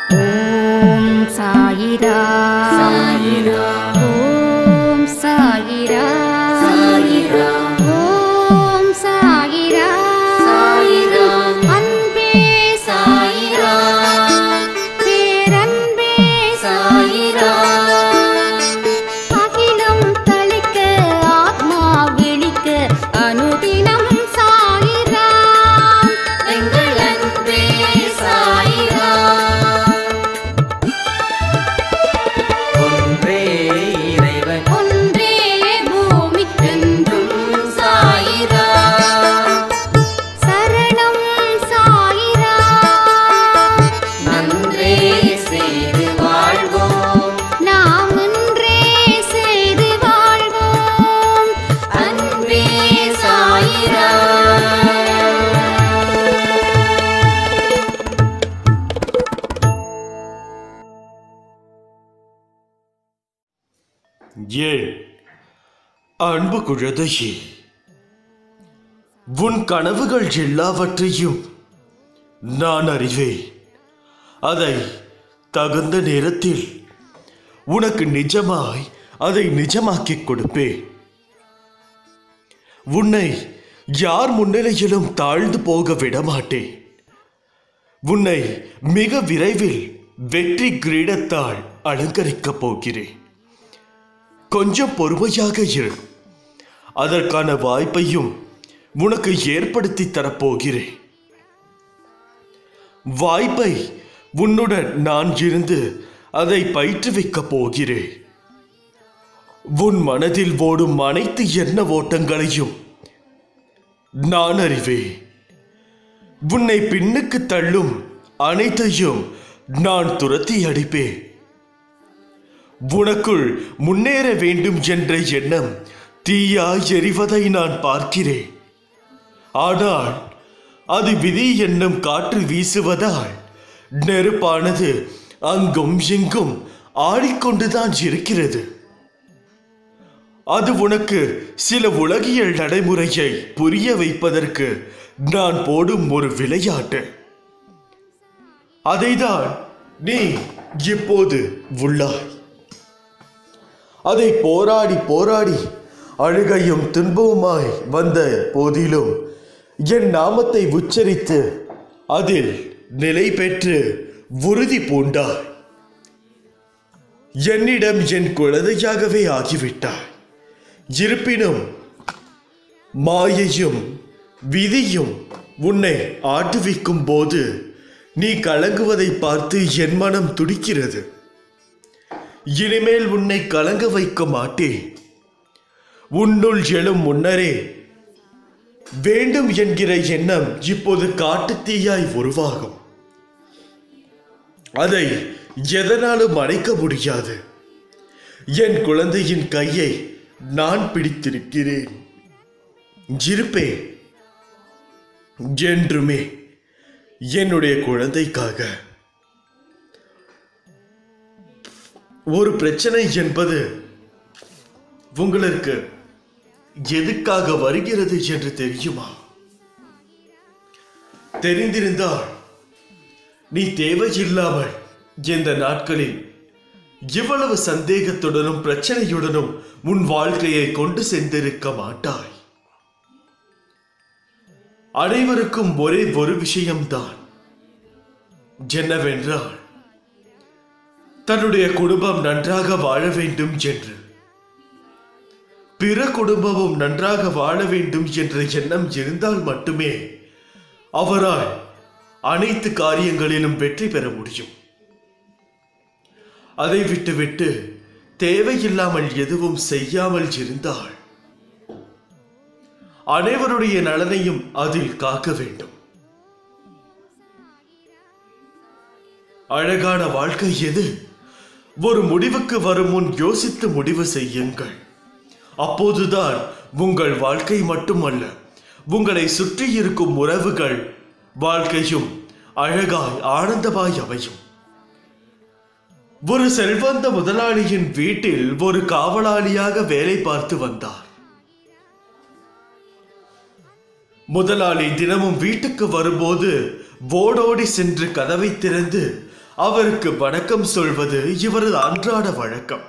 ஓம் சாயிரா சாயிரா ஓம் சாயிரா சாயிரா ஓம் சாயிரா சாயிரா அன்பே சாயிரா பேரன்பே சாயிரா அகிலம் தளிக்க ஆத்மா விழிக்க அனுதினம் சாயிரா எங்கள் அன்பே சாயிரா ஒன்றே இறைவன் ஒன்றே பூமிக்கென்றும் என்றும் சாயிரா சரணம் சாயிரா நன்றே செய்து வாழ்வோம் நாம் ஒன்றே செய்து வாழ்வோம் அன்பே சாயிரா ஏன் அன்பு குழந்தையே உன் கனவுகள் எல்லாவற்றையும் நான் அறிவேன் அதை தகுந்த நேரத்தில் உனக்கு நிஜமாய் அதை நிஜமாக்கிக் கொடுப்பேன் உன்னை யார் முன்னிலையிலும் தாழ்ந்து போக விட மாட்டேன் உன்னை மிக விரைவில் வெற்றி கிரீடத்தால் அலங்கரிக்கப் போகிறேன் கொஞ்சம் பொறுமையாக இரு அதற்கான வாய்ப்பையும் உனக்கு ஏற்படுத்தி தரப்போகிறேன் வாய்ப்பை உன்னுடன் நான் இருந்து அதை பயிற்றுவிக்கப் போகிறேன் உன் மனதில் ஓடும் அனைத்து எண்ண ஓட்டங்களையும் நான் அறிவேன் உன்னை பின்னுக்கு தள்ளும் அனைத்தையும் நான் துரத்தி அடிப்பேன் உனக்குள் முன்னேற வேண்டும் என்ற எண்ணம் தீயாய் எரிவதை நான் பார்க்கிறேன் ஆனால் அது விதி என்னும் காற்று வீசுவதால் நெருப்பானது அங்கும் இங்கும் ஆடிக்கொண்டுதான் இருக்கிறது அது உனக்கு சில உலகியல் நடைமுறையை புரிய வைப்பதற்கு நான் போடும் ஒரு விளையாட்டு அதைதான் நீ இப்போது உள்ளாய் அதை போராடி போராடி அழுகையும் துன்பவுமாய் வந்த போதிலும் என் நாமத்தை உச்சரித்து அதில் நிலை பெற்று உறுதி பூண்டாய் என்னிடம் என் குழந்தையாகவே ஆகிவிட்டாய் இருப்பினும் மாயையும் விதியும் உன்னை ஆட்டுவிக்கும் போது நீ கலங்குவதை பார்த்து என் மனம் துடிக்கிறது இனிமேல் உன்னை கலங்க வைக்க மாட்டேன் உன்னுள் எழும் முன்னரே வேண்டும் என்கிற எண்ணம் இப்போது காட்டுத்தீயாய் உருவாகும் அதை எதனாலும் அணைக்க முடியாது என் குழந்தையின் கையை நான் பிடித்திருக்கிறேன் இருப்பேன் என்றுமே என்னுடைய குழந்தைக்காக ஒரு பிரச்சனை என்பது உங்களுக்கு எதுக்காக வருகிறது என்று தெரியுமா தெரிந்திருந்தால் நீ தேவையில்லாமல் இந்த நாட்களில் இவ்வளவு சந்தேகத்துடனும் பிரச்சனையுடனும் உன் வாழ்க்கையை கொண்டு சென்றிருக்க மாட்டாய் அனைவருக்கும் ஒரே ஒரு விஷயம்தான் என்னவென்றால் தன்னுடைய குடும்பம் நன்றாக வாழ வேண்டும் என்று பிற குடும்பமும் நன்றாக வாழ வேண்டும் என்ற எண்ணம் இருந்தால் மட்டுமே அவரால் அனைத்து காரியங்களிலும் வெற்றி பெற முடியும் அதை விட்டுவிட்டு தேவையில்லாமல் எதுவும் செய்யாமல் இருந்தால் அனைவருடைய நலனையும் அதில் காக்க வேண்டும் அழகான வாழ்க்கை எது ஒரு முடிவுக்கு வரும் முன் யோசித்து முடிவு செய்யுங்கள் அப்போதுதான் உங்கள் வாழ்க்கை மட்டுமல்ல உங்களை சுற்றி இருக்கும் உறவுகள் வாழ்க்கையும் அழகாய் ஆனந்தமாய் அமையும் ஒரு செல்வந்த முதலாளியின் வீட்டில் ஒரு காவலாளியாக வேலை பார்த்து வந்தார் முதலாளி தினமும் வீட்டுக்கு வரும்போது ஓடோடி சென்று கதவை திறந்து அவருக்கு வணக்கம் சொல்வது இவரது அன்றாட வழக்கம்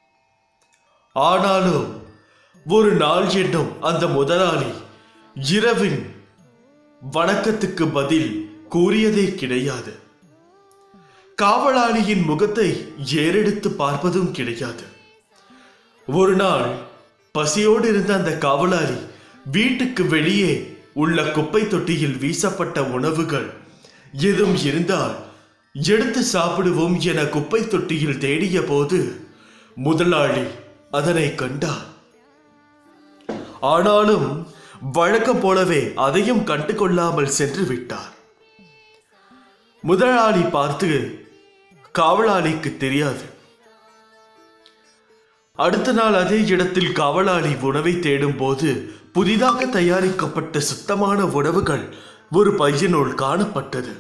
ஆனாலும் ஒரு நாள் என்னும் அந்த முதலாளி இரவின் வணக்கத்துக்கு பதில் கூறியதே கிடையாது காவலாளியின் முகத்தை ஏறெடுத்து பார்ப்பதும் கிடையாது ஒரு நாள் பசியோடு இருந்த அந்த காவலாளி வீட்டுக்கு வெளியே உள்ள குப்பை தொட்டியில் வீசப்பட்ட உணவுகள் எதுவும் இருந்தால் எடுத்து சாப்பிடுவோம் என குப்பை தொட்டியில் தேடிய போது முதலாளி அதனை கண்டார் ஆனாலும் வழக்கம் போலவே அதையும் கண்டு கொள்ளாமல் சென்று விட்டார் முதலாளி பார்த்து காவலாளிக்கு தெரியாது அடுத்த நாள் அதே இடத்தில் காவலாளி உணவை தேடும் போது புதிதாக தயாரிக்கப்பட்ட சுத்தமான உணவுகள் ஒரு பையனுள் காணப்பட்டது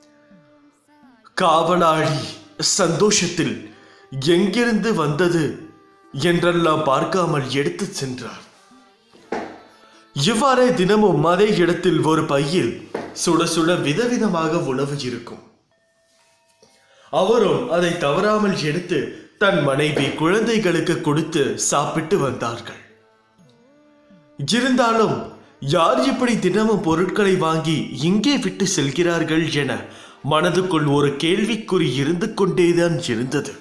காவலாளி சந்தோஷத்தில் எங்கிருந்து வந்தது என்றெல்லாம் பார்க்காமல் எடுத்துச் சென்றார் இவ்வாறே தினமும் அதே இடத்தில் ஒரு பையில் சுட சுட விதவிதமாக உணவு இருக்கும் அவரும் அதை தவறாமல் எடுத்து தன் மனைவி குழந்தைகளுக்கு கொடுத்து சாப்பிட்டு வந்தார்கள் இருந்தாலும் யார் இப்படி தினமும் பொருட்களை வாங்கி இங்கே விட்டு செல்கிறார்கள் என மனதுக்குள் ஒரு கேள்விக்குறி இருந்து கொண்டேதான் இருந்தது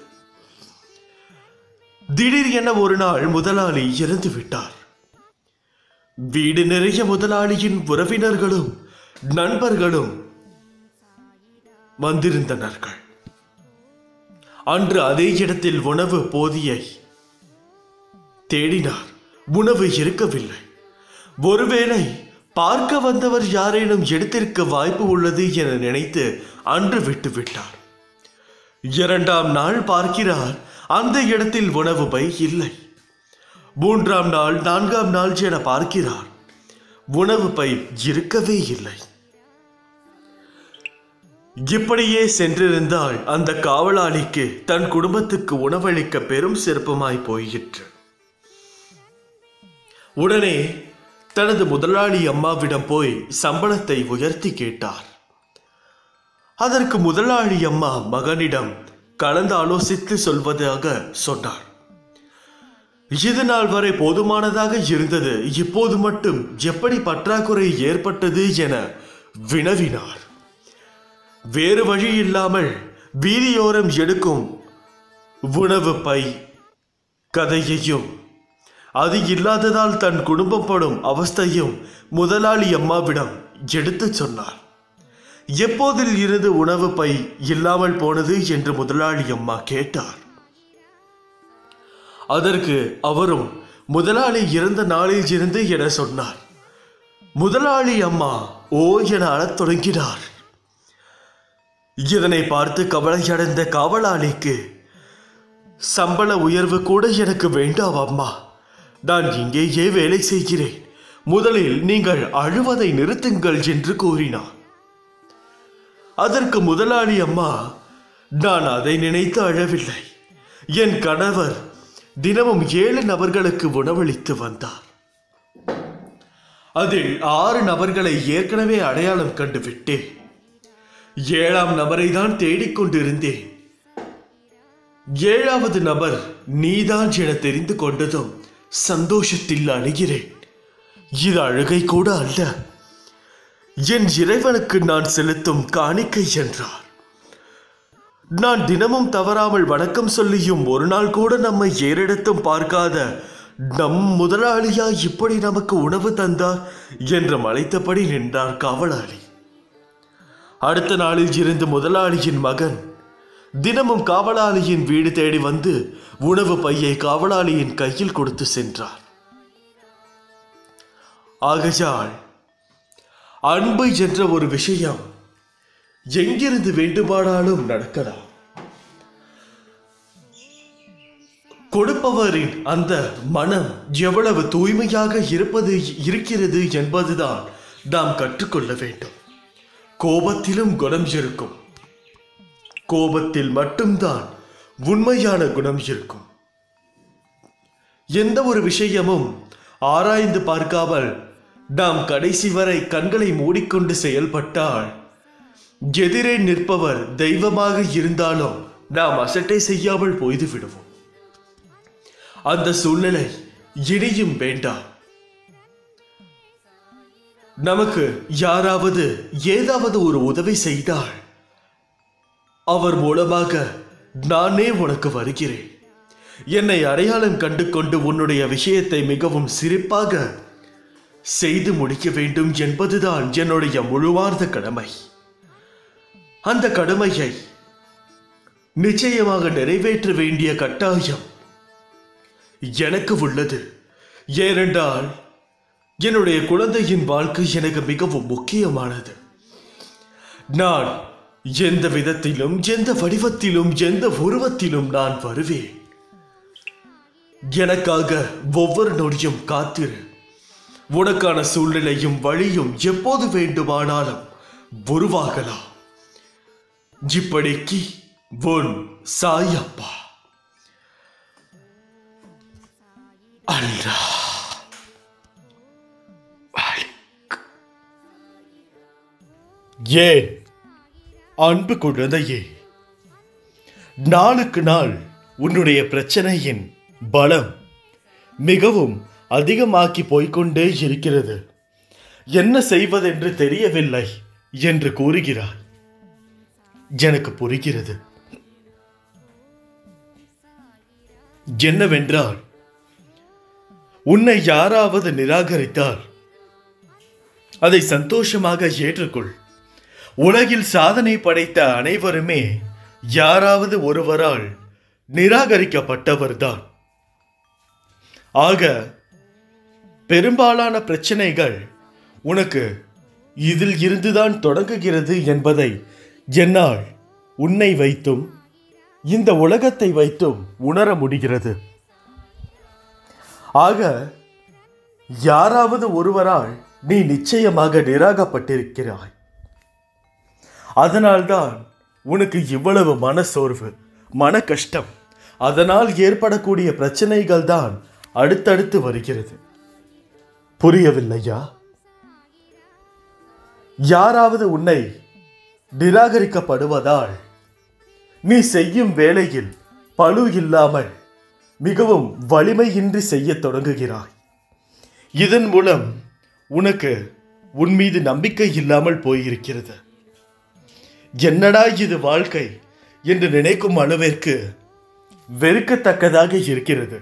திடீர் என ஒரு நாள் முதலாளி இறந்து விட்டார் வீடு நிறைய முதலாளியின் உறவினர்களும் நண்பர்களும் வந்திருந்தனர்கள் அன்று அதே இடத்தில் உணவு போதியை தேடினார் உணவு இருக்கவில்லை ஒருவேளை பார்க்க வந்தவர் யாரேனும் எடுத்திருக்க வாய்ப்பு உள்ளது என நினைத்து அன்று விட்டு விட்டார் இரண்டாம் நாள் பார்க்கிறார் அந்த இடத்தில் உணவு பை இல்லை மூன்றாம் நாள் நான்காம் நாள் என பார்க்கிறார் உணவு பை இருக்கவே இல்லை இப்படியே சென்றிருந்தால் அந்த காவலாளிக்கு தன் குடும்பத்துக்கு உணவளிக்க பெரும் சிறப்புமாய் போயிற்று உடனே தனது முதலாளி அம்மாவிடம் போய் சம்பளத்தை உயர்த்தி கேட்டார் அதற்கு முதலாளி அம்மா மகனிடம் கலந்து ஆலோசித்து சொல்வதாக சொன்னார் இது நாள் வரை போதுமானதாக இருந்தது இப்போது மட்டும் எப்படி பற்றாக்குறை ஏற்பட்டது என வினவினார் வேறு வழி இல்லாமல் வீதியோரம் எடுக்கும் உணவு பை கதையையும் அது இல்லாததால் தன் குடும்பம் படும் அவஸ்தையும் முதலாளி அம்மாவிடம் எடுத்துச் சொன்னார் எப்போதில் இருந்து உணவு பை இல்லாமல் போனது என்று முதலாளி அம்மா கேட்டார் அதற்கு அவரும் முதலாளி இறந்த நாளில் இருந்து என சொன்னார் முதலாளி அம்மா ஓ என அழத் தொடங்கினார் இதனை பார்த்து கவலையடைந்த காவலாளிக்கு சம்பள உயர்வு கூட எனக்கு வேண்டாம் அம்மா நான் இங்கேயே வேலை செய்கிறேன் முதலில் நீங்கள் அழுவதை நிறுத்துங்கள் என்று கூறினார் அதற்கு முதலாளி அம்மா நான் அதை நினைத்து அழவில்லை என் கணவர் தினமும் ஏழு நபர்களுக்கு உணவளித்து வந்தார் அதில் ஆறு நபர்களை ஏற்கனவே அடையாளம் கண்டு விட்டேன் ஏழாம் நபரை தான் தேடிக்கொண்டிருந்தேன் ஏழாவது நபர் நீதான் என தெரிந்து கொண்டதும் சந்தோஷத்தில் அழுகிறேன் இது அழுகை கூட அல்ல என் இறைவனுக்கு நான் செலுத்தும் காணிக்கை என்றார் நான் தினமும் தவறாமல் வணக்கம் சொல்லியும் ஒரு நாள் கூட நம்மை ஏறெடுத்தும் பார்க்காத நம் முதலாளியா இப்படி நமக்கு உணவு தந்தார் என்று மலைத்தபடி நின்றார் காவலாளி அடுத்த நாளில் இருந்து முதலாளியின் மகன் தினமும் காவலாளியின் வீடு தேடி வந்து உணவு பையை காவலாளியின் கையில் கொடுத்து சென்றார் ஆகையால் அன்பு என்ற ஒரு விஷயம் எங்கிருந்து வேண்டுமானாலும் நடக்கலாம் கொடுப்பவரின் அந்த மனம் எவ்வளவு தூய்மையாக இருப்பது இருக்கிறது என்பதுதான் நாம் கற்றுக்கொள்ள வேண்டும் கோபத்திலும் குணம் இருக்கும் கோபத்தில் மட்டும்தான் உண்மையான குணம் இருக்கும் எந்த ஒரு விஷயமும் ஆராய்ந்து பார்க்காமல் நாம் கடைசி வரை கண்களை மூடிக்கொண்டு செயல்பட்டால் எதிரே நிற்பவர் தெய்வமாக இருந்தாலும் நாம் அசட்டை செய்யாமல் போய்து விடுவோம் அந்த சூழ்நிலை இனியும் வேண்டாம் நமக்கு யாராவது ஏதாவது ஒரு உதவி செய்தால் அவர் மூலமாக நானே உனக்கு வருகிறேன் என்னை அடையாளம் கண்டு கொண்டு உன்னுடைய விஷயத்தை மிகவும் சிறப்பாக செய்து முடிக்க வேண்டும் என்பதுதான் என்னுடைய முழுவார்ந்த கடமை அந்த கடமையை நிச்சயமாக நிறைவேற்ற வேண்டிய கட்டாயம் எனக்கு உள்ளது ஏனென்றால் என்னுடைய குழந்தையின் வாழ்க்கை எனக்கு மிகவும் முக்கியமானது நான் எந்த விதத்திலும் எந்த வடிவத்திலும் எந்த உருவத்திலும் நான் வருவேன் எனக்காக ஒவ்வொரு நொடியும் காத்திரு உனக்கான சூழ்நிலையும் வழியும் எப்போது வேண்டுமானாலும் உருவாகலாம் இப்படிக்கு உன் சாயப்பா அல்லா ஏன் அன்பு குழந்தையே நாளுக்கு நாள் உன்னுடைய பிரச்சனையின் பலம் மிகவும் அதிகமாக்கி போய்க்கொண்டே இருக்கிறது என்ன செய்வதென்று தெரியவில்லை என்று கூறுகிறார் எனக்கு புரிகிறது என்னவென்றால் உன்னை யாராவது நிராகரித்தால் அதை சந்தோஷமாக ஏற்றுக்கொள் உலகில் சாதனை படைத்த அனைவருமே யாராவது ஒருவரால் நிராகரிக்கப்பட்டவர்தான் ஆக பெரும்பாலான பிரச்சனைகள் உனக்கு இதில் இருந்துதான் தொடங்குகிறது என்பதை என்னால் உன்னை வைத்தும் இந்த உலகத்தை வைத்தும் உணர முடிகிறது ஆக யாராவது ஒருவரால் நீ நிச்சயமாக நிராகப்பட்டிருக்கிறாய் அதனால்தான் உனக்கு இவ்வளவு மனசோர்வு மன கஷ்டம் அதனால் ஏற்படக்கூடிய பிரச்சனைகள் தான் அடுத்தடுத்து வருகிறது புரியவில்லையா யாராவது உன்னை நிராகரிக்கப்படுவதால் நீ செய்யும் வேலையில் பழு இல்லாமல் மிகவும் வலிமையின்றி செய்யத் தொடங்குகிறாய் இதன் மூலம் உனக்கு உன் மீது நம்பிக்கை இல்லாமல் போயிருக்கிறது என்னடா இது வாழ்க்கை என்று நினைக்கும் அளவிற்கு வெறுக்கத்தக்கதாக இருக்கிறது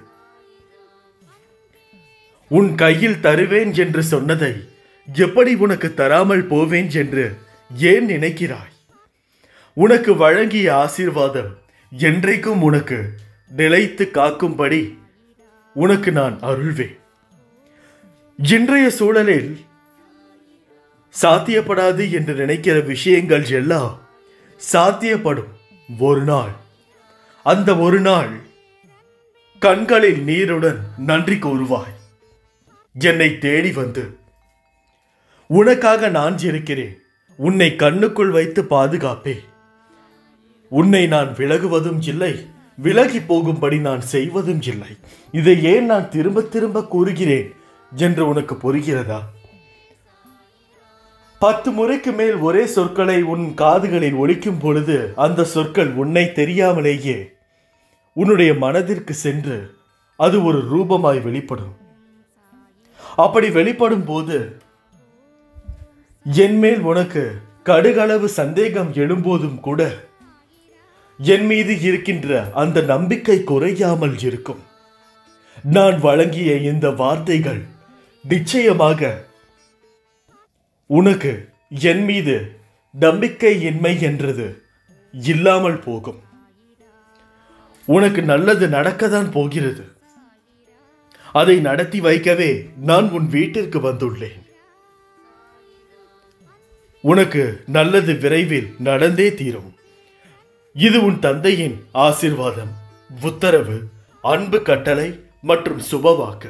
உன் கையில் தருவேன் என்று சொன்னதை எப்படி உனக்கு தராமல் போவேன் என்று ஏன் நினைக்கிறாய் உனக்கு வழங்கிய ஆசீர்வாதம் என்றைக்கும் உனக்கு நிலைத்து காக்கும்படி உனக்கு நான் அருள்வேன் இன்றைய சூழலில் சாத்தியப்படாது என்று நினைக்கிற விஷயங்கள் எல்லாம் சாத்தியப்படும் ஒரு நாள் அந்த ஒரு நாள் கண்களில் நீருடன் நன்றி கூறுவாய் என்னை தேடி வந்து உனக்காக நான் இருக்கிறேன் உன்னை கண்ணுக்குள் வைத்து பாதுகாப்பேன் உன்னை நான் விலகுவதும் இல்லை விலகி போகும்படி நான் செய்வதும் இல்லை இதை ஏன் நான் திரும்ப திரும்ப கூறுகிறேன் என்று உனக்கு புரிகிறதா பத்து முறைக்கு மேல் ஒரே சொற்களை உன் காதுகளில் ஒலிக்கும் பொழுது அந்த சொற்கள் உன்னை தெரியாமலேயே உன்னுடைய மனதிற்கு சென்று அது ஒரு ரூபமாய் வெளிப்படும் அப்படி வெளிப்படும் போது என் மேல் உனக்கு கடுகளவு சந்தேகம் எழும்போதும் கூட என் மீது இருக்கின்ற அந்த நம்பிக்கை குறையாமல் இருக்கும் நான் வழங்கிய இந்த வார்த்தைகள் நிச்சயமாக உனக்கு என் மீது நம்பிக்கை இன்மை என்றது இல்லாமல் போகும் உனக்கு நல்லது நடக்கத்தான் போகிறது அதை நடத்தி வைக்கவே நான் உன் வீட்டிற்கு வந்துள்ளேன் உனக்கு நல்லது விரைவில் நடந்தே தீரும் இது உன் தந்தையின் ஆசிர்வாதம் உத்தரவு அன்பு கட்டளை மற்றும் சுபவாக்கு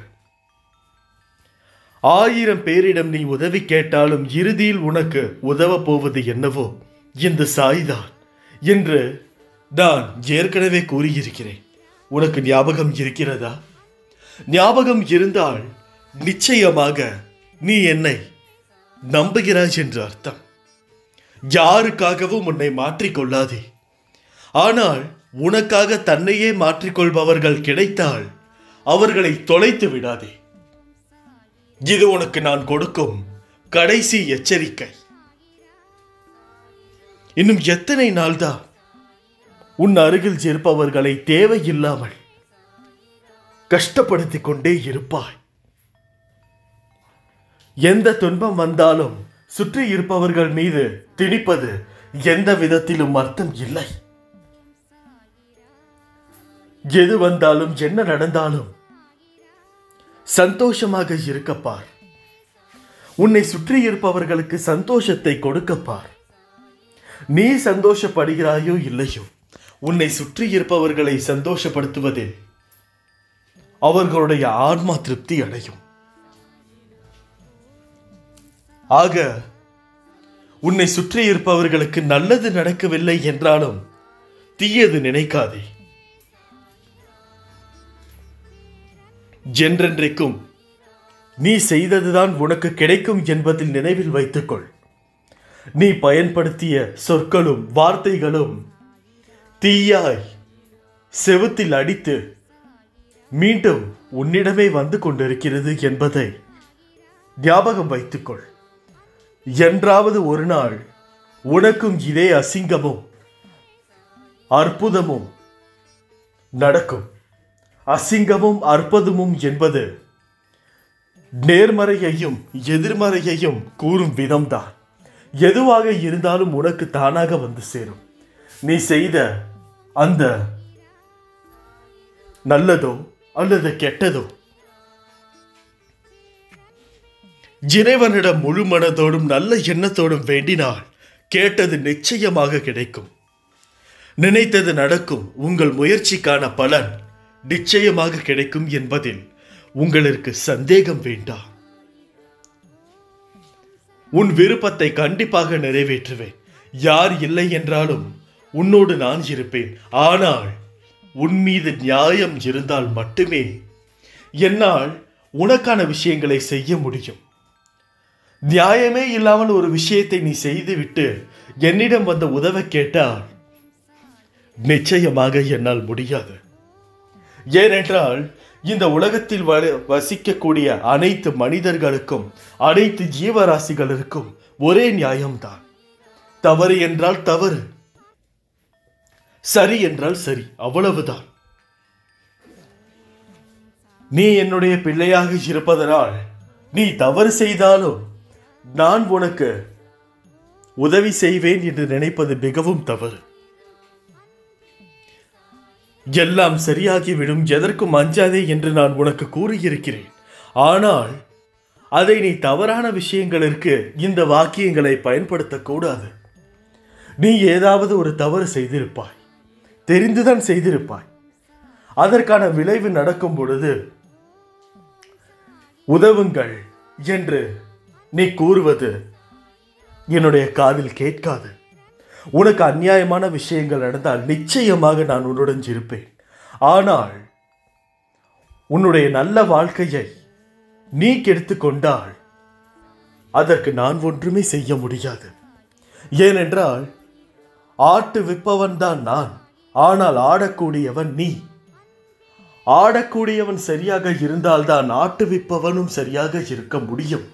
ஆயிரம் பேரிடம் நீ உதவி கேட்டாலும் இறுதியில் உனக்கு உதவப் போவது என்னவோ இந்த சாய்தான் என்று நான் ஏற்கனவே கூறியிருக்கிறேன் உனக்கு ஞாபகம் இருக்கிறதா ஞாபகம் இருந்தால் நிச்சயமாக நீ என்னை நம்புகிறாய் என்று அர்த்தம் யாருக்காகவும் உன்னை மாற்றிக்கொள்ளாதே ஆனால் உனக்காக தன்னையே மாற்றிக்கொள்பவர்கள் கிடைத்தால் அவர்களை தொலைத்து விடாதே இது உனக்கு நான் கொடுக்கும் கடைசி எச்சரிக்கை இன்னும் எத்தனை நாள்தான் உன் அருகில் இருப்பவர்களை தேவையில்லாமல் கஷ்டப்படுத்திக் கொண்டே இருப்பாய் எந்த துன்பம் வந்தாலும் சுற்றி இருப்பவர்கள் மீது திணிப்பது எந்த விதத்திலும் அர்த்தம் இல்லை எது வந்தாலும் என்ன நடந்தாலும் சந்தோஷமாக இருக்கப்பார் உன்னை சுற்றி இருப்பவர்களுக்கு சந்தோஷத்தை கொடுக்கப்பார் நீ சந்தோஷப்படுகிறாயோ இல்லையோ உன்னை சுற்றி இருப்பவர்களை சந்தோஷப்படுத்துவதில் அவர்களுடைய ஆன்மா திருப்தி அடையும் ஆக உன்னை சுற்றி இருப்பவர்களுக்கு நல்லது நடக்கவில்லை என்றாலும் தீயது நினைக்காதே என்றென்றைக்கும் நீ செய்ததுதான் உனக்கு கிடைக்கும் என்பதில் நினைவில் வைத்துக்கொள் நீ பயன்படுத்திய சொற்களும் வார்த்தைகளும் தீயாய் செவுத்தில் அடித்து மீண்டும் உன்னிடமே வந்து கொண்டிருக்கிறது என்பதை ஞாபகம் வைத்துக்கொள் என்றாவது ஒரு நாள் உனக்கும் இதே அசிங்கமும் அற்புதமும் நடக்கும் அசிங்கமும் அற்புதமும் என்பது நேர்மறையையும் எதிர்மறையையும் கூறும் விதம்தான் எதுவாக இருந்தாலும் உனக்கு தானாக வந்து சேரும் நீ செய்த அந்த நல்லதோ அல்லது கெட்டதோ இறைவனிடம் முழு மனதோடும் நல்ல எண்ணத்தோடும் வேண்டினால் கேட்டது நிச்சயமாக கிடைக்கும் நினைத்தது நடக்கும் உங்கள் முயற்சிக்கான பலன் நிச்சயமாக கிடைக்கும் என்பதில் உங்களுக்கு சந்தேகம் வேண்டாம் உன் விருப்பத்தை கண்டிப்பாக நிறைவேற்றுவேன் யார் இல்லை என்றாலும் உன்னோடு நான் இருப்பேன் ஆனால் உன் மீது நியாயம் இருந்தால் மட்டுமே என்னால் உனக்கான விஷயங்களை செய்ய முடியும் நியாயமே இல்லாமல் ஒரு விஷயத்தை நீ செய்துவிட்டு என்னிடம் வந்து உதவ கேட்டால் நிச்சயமாக என்னால் முடியாது ஏனென்றால் இந்த உலகத்தில் வ- வசிக்கக்கூடிய அனைத்து மனிதர்களுக்கும் அனைத்து ஜீவராசிகளுக்கும் ஒரே நியாயம்தான் தவறு என்றால் தவறு சரி என்றால் சரி அவ்வளவுதான் நீ என்னுடைய பிள்ளையாக இருப்பதனால் நீ தவறு செய்தாலும் நான் உனக்கு உதவி செய்வேன் என்று நினைப்பது மிகவும் தவறு எல்லாம் சரியாகிவிடும் எதற்கும் அஞ்சாதே என்று நான் உனக்கு கூறியிருக்கிறேன் ஆனால் அதை நீ தவறான விஷயங்களிற்கு இந்த வாக்கியங்களை பயன்படுத்தக்கூடாது நீ ஏதாவது ஒரு தவறு செய்திருப்பாய் தெரிந்துதான் செய்திருப்பாய் அதற்கான விளைவு நடக்கும் பொழுது உதவுங்கள் என்று நீ கூறுவது என்னுடைய காதில் கேட்காது உனக்கு அநியாயமான விஷயங்கள் நடந்தால் நிச்சயமாக நான் உன்னுடன் இருப்பேன் ஆனால் உன்னுடைய நல்ல வாழ்க்கையை நீ கெடுத்துக் கொண்டால் அதற்கு நான் ஒன்றுமே செய்ய முடியாது ஏனென்றால் ஆட்டு விற்பவன் தான் நான் ஆனால் ஆடக்கூடியவன் நீ ஆடக்கூடியவன் சரியாக இருந்தால்தான் ஆட்டு விற்பவனும் சரியாக இருக்க முடியும்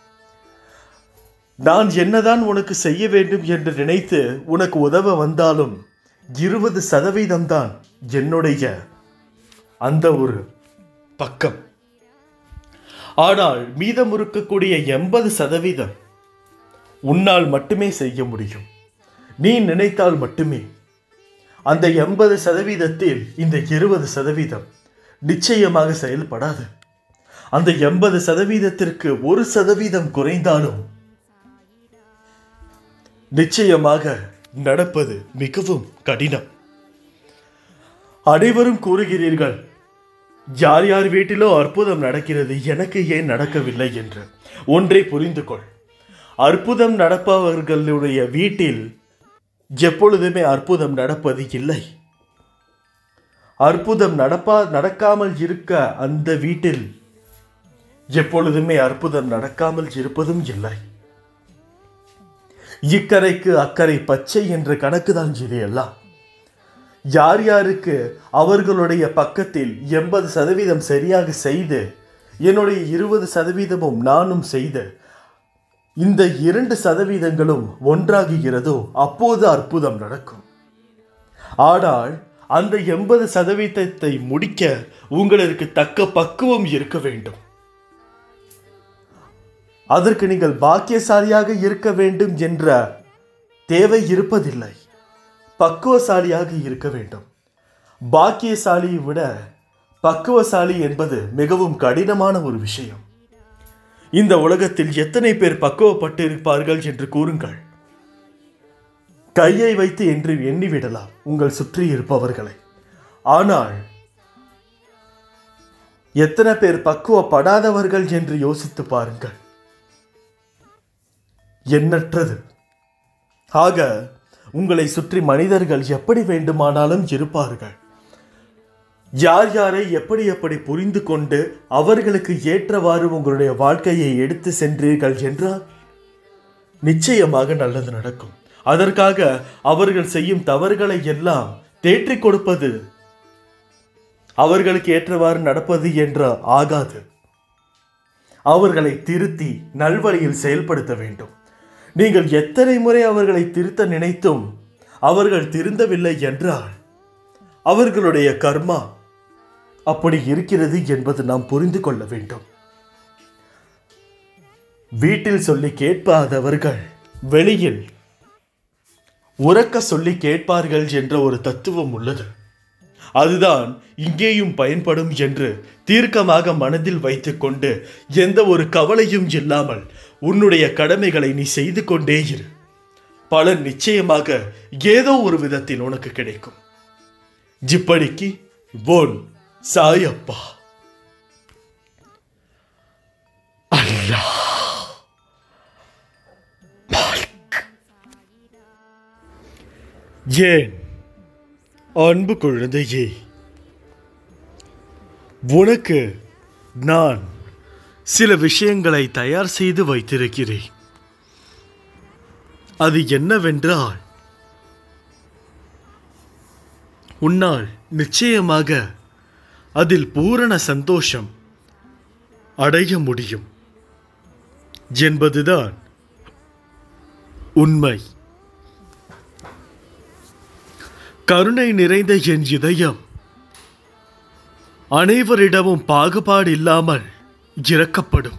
நான் என்னதான் உனக்கு செய்ய வேண்டும் என்று நினைத்து உனக்கு உதவ வந்தாலும் இருபது சதவீதம் தான் என்னுடைய அந்த ஒரு பக்கம் ஆனால் மீதம் இருக்கக்கூடிய எண்பது சதவீதம் உன்னால் மட்டுமே செய்ய முடியும் நீ நினைத்தால் மட்டுமே அந்த எண்பது சதவீதத்தில் இந்த இருபது சதவீதம் நிச்சயமாக செயல்படாது அந்த எண்பது சதவீதத்திற்கு ஒரு சதவீதம் குறைந்தாலும் நிச்சயமாக நடப்பது மிகவும் கடினம் அனைவரும் கூறுகிறீர்கள் யார் யார் வீட்டிலோ அற்புதம் நடக்கிறது எனக்கு ஏன் நடக்கவில்லை என்று ஒன்றை புரிந்து கொள் அற்புதம் நடப்பவர்களுடைய வீட்டில் எப்பொழுதுமே அற்புதம் நடப்பது இல்லை அற்புதம் நடப்பா நடக்காமல் இருக்க அந்த வீட்டில் எப்பொழுதுமே அற்புதம் நடக்காமல் இருப்பதும் இல்லை இக்கரைக்கு அக்கறை பச்சை என்ற கணக்குதான் இது எல்லாம் யார் யாருக்கு அவர்களுடைய பக்கத்தில் எண்பது சதவீதம் சரியாக செய்து என்னுடைய இருபது சதவீதமும் நானும் செய்து இந்த இரண்டு சதவீதங்களும் ஒன்றாகுகிறதோ அப்போது அற்புதம் நடக்கும் ஆனால் அந்த எண்பது சதவீதத்தை முடிக்க உங்களுக்கு தக்க பக்குவம் இருக்க வேண்டும் அதற்கு நீங்கள் பாக்கியசாலியாக இருக்க வேண்டும் என்ற தேவை இருப்பதில்லை பக்குவசாலியாக இருக்க வேண்டும் பாக்கியசாலியை விட பக்குவசாலி என்பது மிகவும் கடினமான ஒரு விஷயம் இந்த உலகத்தில் எத்தனை பேர் பக்குவப்பட்டிருப்பார்கள் என்று கூறுங்கள் கையை வைத்து என்று எண்ணிவிடலாம் உங்கள் சுற்றி இருப்பவர்களை ஆனால் எத்தனை பேர் பக்குவப்படாதவர்கள் என்று யோசித்து பாருங்கள் எண்ணற்றது ஆக உங்களை சுற்றி மனிதர்கள் எப்படி வேண்டுமானாலும் இருப்பார்கள் யார் யாரை எப்படி எப்படி புரிந்து கொண்டு அவர்களுக்கு ஏற்றவாறு உங்களுடைய வாழ்க்கையை எடுத்து சென்றீர்கள் என்றால் நிச்சயமாக நல்லது நடக்கும் அதற்காக அவர்கள் செய்யும் தவறுகளை எல்லாம் தேற்றிக் கொடுப்பது அவர்களுக்கு ஏற்றவாறு நடப்பது என்ற ஆகாது அவர்களை திருத்தி நல்வழியில் செயல்படுத்த வேண்டும் நீங்கள் எத்தனை முறை அவர்களை திருத்த நினைத்தும் அவர்கள் திருந்தவில்லை என்றால் அவர்களுடைய கர்மா அப்படி இருக்கிறது என்பது நாம் புரிந்து கொள்ள வேண்டும் வீட்டில் சொல்லி கேட்பாதவர்கள் வெளியில் உறக்க சொல்லி கேட்பார்கள் என்ற ஒரு தத்துவம் உள்ளது அதுதான் இங்கேயும் பயன்படும் என்று தீர்க்கமாக மனதில் வைத்துக்கொண்டு எந்த ஒரு கவலையும் இல்லாமல் உன்னுடைய கடமைகளை நீ செய்து கொண்டே இரு பலன் நிச்சயமாக ஏதோ ஒரு விதத்தில் உனக்கு கிடைக்கும் ஜிப்படிக்கு போன் சாயப்பா அல்லா ஏன் அன்பு குழந்தையே உனக்கு நான் சில விஷயங்களை தயார் செய்து வைத்திருக்கிறேன் அது என்னவென்றால் உன்னால் நிச்சயமாக அதில் பூரண சந்தோஷம் அடைய முடியும் என்பதுதான் உண்மை கருணை நிறைந்த என் இதயம் அனைவரிடமும் பாகுபாடு இல்லாமல் இறக்கப்படும்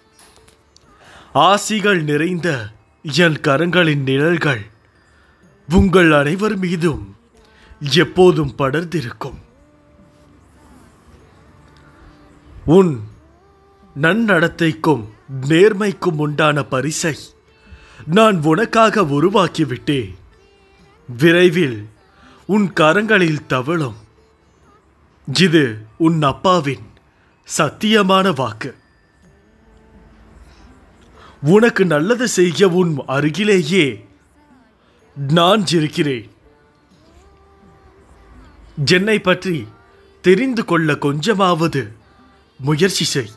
ஆசிகள் நிறைந்த என் கரங்களின் நிழல்கள் உங்கள் அனைவர் மீதும் எப்போதும் படர்ந்திருக்கும் உன் நன்னடத்தைக்கும் நேர்மைக்கும் உண்டான பரிசை நான் உனக்காக உருவாக்கிவிட்டேன் விரைவில் உன் கரங்களில் தவழும் இது உன் அப்பாவின் சத்தியமான வாக்கு உனக்கு நல்லது செய்ய உன் அருகிலேயே நான் இருக்கிறேன் என்னை பற்றி தெரிந்து கொள்ள கொஞ்சமாவது முயற்சி செய்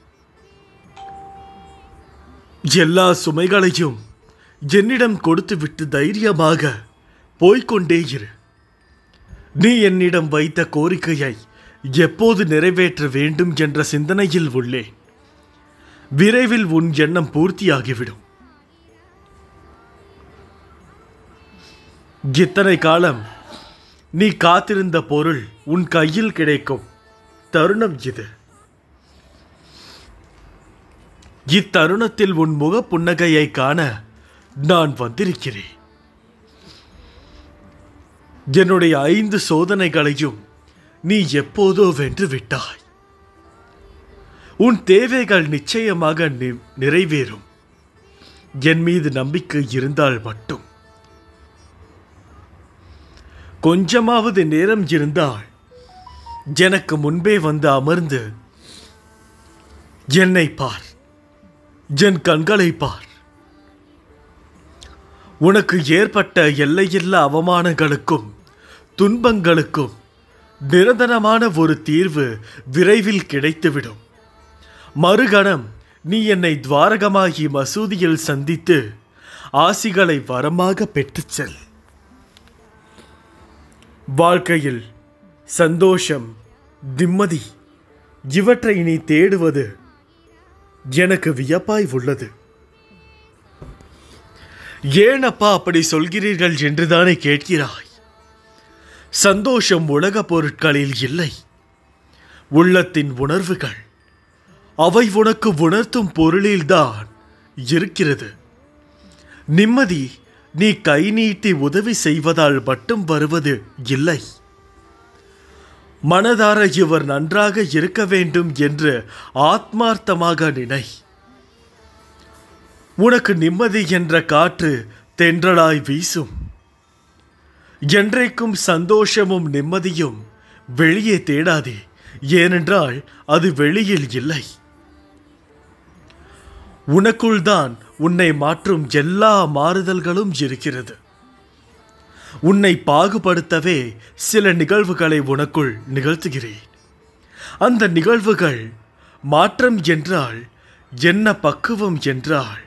எல்லா சுமைகளையும் என்னிடம் கொடுத்துவிட்டு தைரியமாக போய்க்கொண்டே இரு நீ என்னிடம் வைத்த கோரிக்கையை எப்போது நிறைவேற்ற வேண்டும் என்ற சிந்தனையில் உள்ளேன் விரைவில் உன் எண்ணம் பூர்த்தியாகிவிடும் இத்தனை காலம் நீ காத்திருந்த பொருள் உன் கையில் கிடைக்கும் தருணம் இது இத்தருணத்தில் உன் முக புன்னகையை காண நான் வந்திருக்கிறேன் என்னுடைய ஐந்து சோதனைகளையும் நீ எப்போதோ வென்று விட்டாய் உன் தேவைகள் நிச்சயமாக நி- நிறைவேறும் என் மீது நம்பிக்கை இருந்தால் மட்டும் கொஞ்சமாவது நேரம் இருந்தால் எனக்கு முன்பே வந்து அமர்ந்து என்னை பார் என் கண்களை பார் உனக்கு ஏற்பட்ட எல்லையில்லா அவமானங்களுக்கும் துன்பங்களுக்கும் நிரந்தரமான ஒரு தீர்வு விரைவில் கிடைத்துவிடும் மறுகணம் நீ என்னை துவாரகமாகி மசூதியில் சந்தித்து ஆசிகளை வரமாக பெற்றுச் செல் வாழ்க்கையில் சந்தோஷம் நிம்மதி இவற்றை நீ தேடுவது எனக்கு வியப்பாய் உள்ளது ஏன் அப்பா அப்படி சொல்கிறீர்கள் என்றுதானே கேட்கிறாய் சந்தோஷம் உலக பொருட்களில் இல்லை உள்ளத்தின் உணர்வுகள் அவை உனக்கு உணர்த்தும் பொருளில்தான் இருக்கிறது நிம்மதி நீ கை நீட்டி உதவி செய்வதால் மட்டும் வருவது இல்லை மனதார இவர் நன்றாக இருக்க வேண்டும் என்று ஆத்மார்த்தமாக நினை உனக்கு நிம்மதி என்ற காற்று தென்றலாய் வீசும் என்றைக்கும் சந்தோஷமும் நிம்மதியும் வெளியே தேடாதே ஏனென்றால் அது வெளியில் இல்லை உனக்குள்தான் உன்னை மாற்றும் எல்லா மாறுதல்களும் இருக்கிறது உன்னை பாகுபடுத்தவே சில நிகழ்வுகளை உனக்குள் நிகழ்த்துகிறேன் அந்த நிகழ்வுகள் மாற்றம் என்றால் என்ன பக்குவம் என்றால்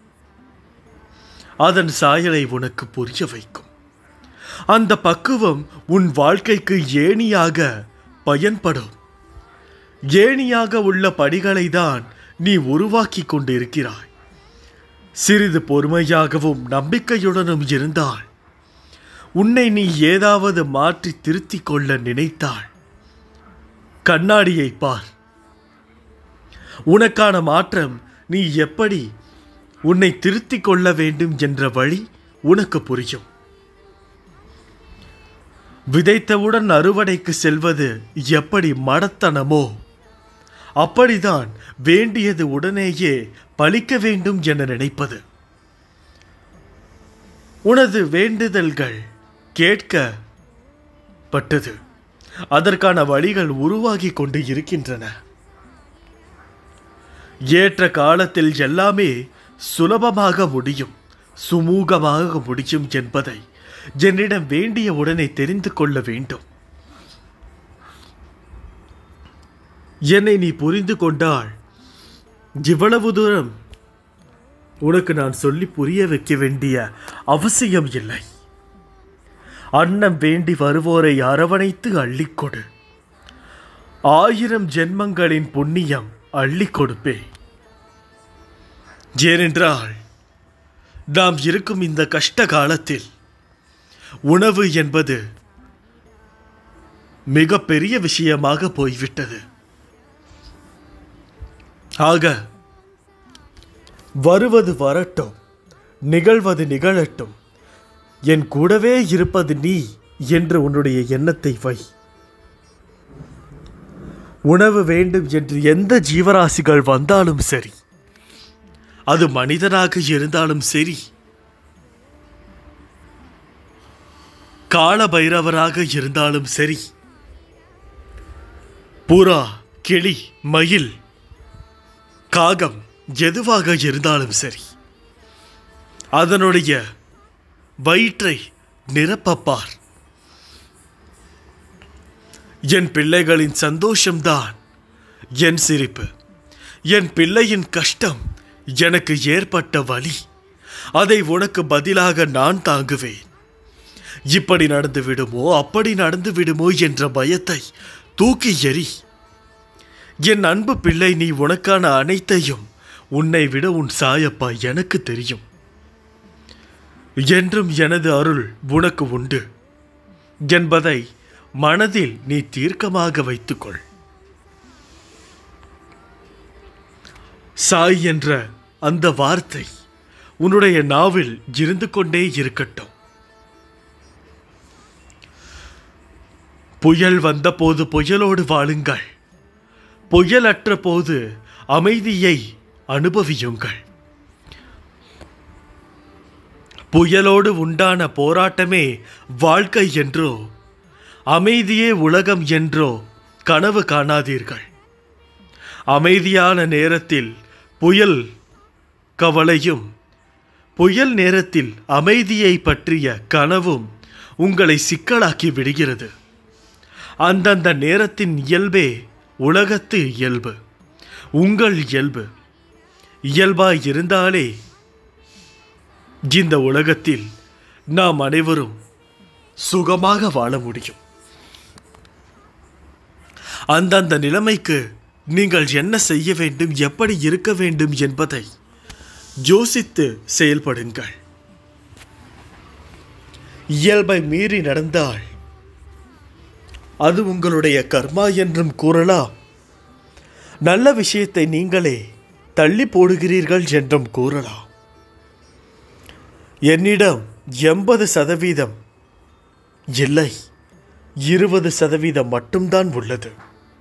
அதன் சாயலை உனக்கு புரிய வைக்கும் அந்த பக்குவம் உன் வாழ்க்கைக்கு ஏணியாக பயன்படும் ஏணியாக உள்ள படிகளை தான் நீ உருவாக்கி கொண்டிருக்கிறாய் சிறிது பொறுமையாகவும் நம்பிக்கையுடனும் இருந்தால் உன்னை நீ ஏதாவது மாற்றி திருத்திக் கொள்ள நினைத்தாள் கண்ணாடியை பார் உனக்கான மாற்றம் நீ எப்படி உன்னை திருத்திக் கொள்ள வேண்டும் என்ற வழி உனக்கு புரியும் விதைத்தவுடன் அறுவடைக்கு செல்வது எப்படி மடத்தனமோ அப்படிதான் வேண்டியது உடனேயே பலிக்க வேண்டும் என நினைப்பது உனது வேண்டுதல்கள் கேட்கப்பட்டது அதற்கான வழிகள் உருவாகி கொண்டு இருக்கின்றன ஏற்ற காலத்தில் எல்லாமே சுலபமாக முடியும் சுமூகமாக முடியும் என்பதை என்னிடம் வேண்டிய உடனே தெரிந்து கொள்ள வேண்டும் என்னை நீ புரிந்து கொண்டால் இவ்வளவு தூரம் உனக்கு நான் சொல்லி புரிய வைக்க வேண்டிய அவசியம் இல்லை அன்னம் வேண்டி வருவோரை அரவணைத்து அள்ளிக்கொடு ஆயிரம் ஜென்மங்களின் புண்ணியம் அள்ளிக் கொடுப்பேன் ஏனென்றால் நாம் இருக்கும் இந்த கஷ்ட காலத்தில் உணவு என்பது மிக பெரிய விஷயமாக போய்விட்டது ஆக வருவது வரட்டும் நிகழ்வது நிகழட்டும் என் கூடவே இருப்பது நீ என்று உன்னுடைய எண்ணத்தை வை உணவு வேண்டும் என்று எந்த ஜீவராசிகள் வந்தாலும் சரி அது மனிதனாக இருந்தாலும் சரி கால பைரவராக இருந்தாலும் சரி புறா கிளி மயில் காகம் எதுவாக இருந்தாலும் சரி அதனுடைய வயிற்றை நிரப்பப்பார் என் பிள்ளைகளின் சந்தோஷம்தான் என் சிரிப்பு என் பிள்ளையின் கஷ்டம் எனக்கு ஏற்பட்ட வலி அதை உனக்கு பதிலாக நான் தாங்குவேன் இப்படி நடந்து விடுமோ அப்படி நடந்து விடுமோ என்ற பயத்தை தூக்கி எறி என் அன்பு பிள்ளை நீ உனக்கான அனைத்தையும் உன்னை விட உன் சாயப்பா எனக்கு தெரியும் என்றும் எனது அருள் உனக்கு உண்டு என்பதை மனதில் நீ தீர்க்கமாக வைத்துக்கொள் சாய் என்ற அந்த வார்த்தை உன்னுடைய நாவில் இருந்து கொண்டே இருக்கட்டும் புயல் வந்தபோது புயலோடு வாழுங்கள் புயலற்ற போது அமைதியை அனுபவியுங்கள் புயலோடு உண்டான போராட்டமே வாழ்க்கை என்றோ அமைதியே உலகம் என்றோ கனவு காணாதீர்கள் அமைதியான நேரத்தில் புயல் கவலையும் புயல் நேரத்தில் அமைதியை பற்றிய கனவும் உங்களை சிக்கலாக்கி விடுகிறது அந்தந்த நேரத்தின் இயல்பே உலகத்து இயல்பு உங்கள் இயல்பு இயல்பாய் இருந்தாலே இந்த உலகத்தில் நாம் அனைவரும் சுகமாக வாழ முடியும் அந்தந்த நிலைமைக்கு நீங்கள் என்ன செய்ய வேண்டும் எப்படி இருக்க வேண்டும் என்பதை யோசித்து செயல்படுங்கள் இயல்பை மீறி நடந்தால் அது உங்களுடைய கர்மா என்றும் கூறலாம் நல்ல விஷயத்தை நீங்களே தள்ளி போடுகிறீர்கள் என்றும் கூறலாம் என்னிடம் எண்பது சதவீதம் இல்லை இருபது சதவீதம் மட்டும்தான் உள்ளது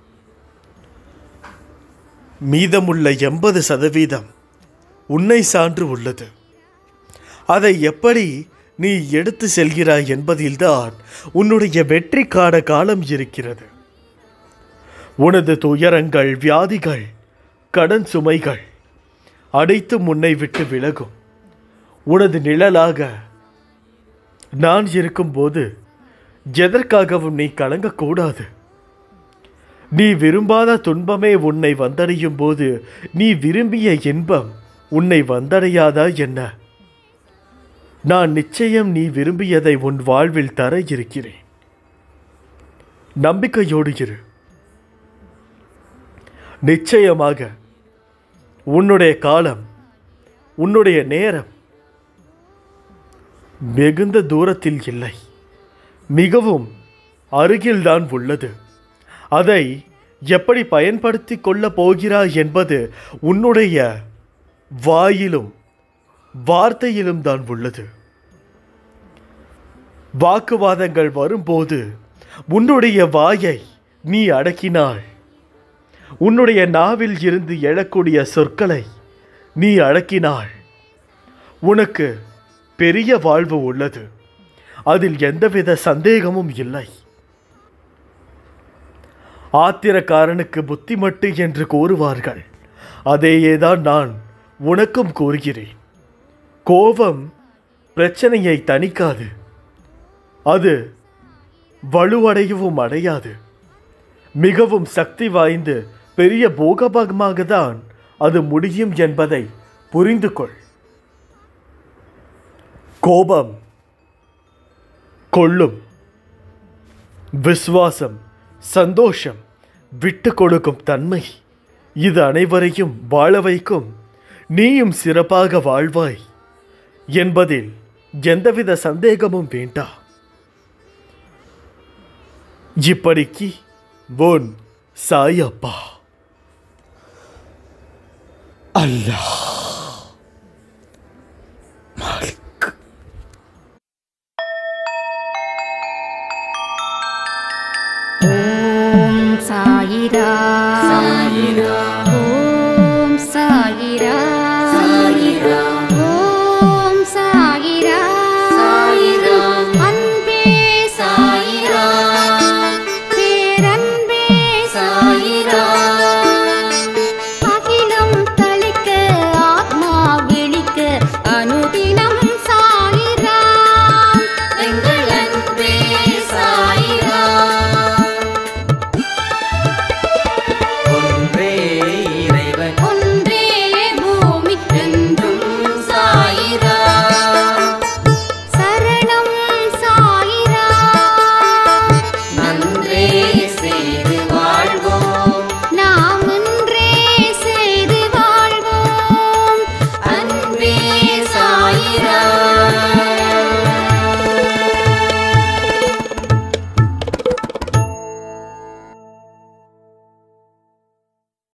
மீதமுள்ள எண்பது சதவீதம் உன்னை சான்று உள்ளது அதை எப்படி நீ எடுத்து செல்கிறாய் என்பதில்தான் உன்னுடைய வெற்றிக்கான காலம் இருக்கிறது உனது துயரங்கள் வியாதிகள் கடன் சுமைகள் அனைத்தும் உன்னை விட்டு விலகும் உனது நிழலாக நான் இருக்கும்போது எதற்காகவும் நீ கலங்கக்கூடாது நீ விரும்பாத துன்பமே உன்னை வந்தடையும் போது நீ விரும்பிய இன்பம் உன்னை வந்தடையாதா என்ன நான் நிச்சயம் நீ விரும்பியதை உன் வாழ்வில் தர இருக்கிறேன் நம்பிக்கையோடு இரு நிச்சயமாக உன்னுடைய காலம் உன்னுடைய நேரம் மிகுந்த தூரத்தில் இல்லை மிகவும் அருகில்தான் உள்ளது அதை எப்படி பயன்படுத்தி கொள்ளப் போகிறாய் என்பது உன்னுடைய வாயிலும் வார்த்தையிலும் தான் உள்ளது வாக்குவாதங்கள் வரும்போது உன்னுடைய வாயை நீ அடக்கினாள் உன்னுடைய நாவில் இருந்து எழக்கூடிய சொற்களை நீ அடக்கினாள் உனக்கு பெரிய வாழ்வு உள்ளது அதில் எந்தவித சந்தேகமும் இல்லை ஆத்திரக்காரனுக்கு புத்திமட்டு என்று கூறுவார்கள் அதேயேதான் நான் உனக்கும் கூறுகிறேன் கோபம் பிரச்சனையை தணிக்காது அது வலுவடையவும் அடையாது மிகவும் சக்தி வாய்ந்து பெரிய போகபகமாக தான் அது முடியும் என்பதை புரிந்து கொள் கோபம் கொள்ளும் விசுவாசம் சந்தோஷம் விட்டு கொடுக்கும் தன்மை இது அனைவரையும் வாழ வைக்கும் நீயும் சிறப்பாக வாழ்வாய் என்பதில் எந்தவித சந்தேகமும் வேண்டாம் இப்படிக்கு போன் சாயப்பா அல்லாஹ் மாலிக் ஓம் சாயிரா சாயிரா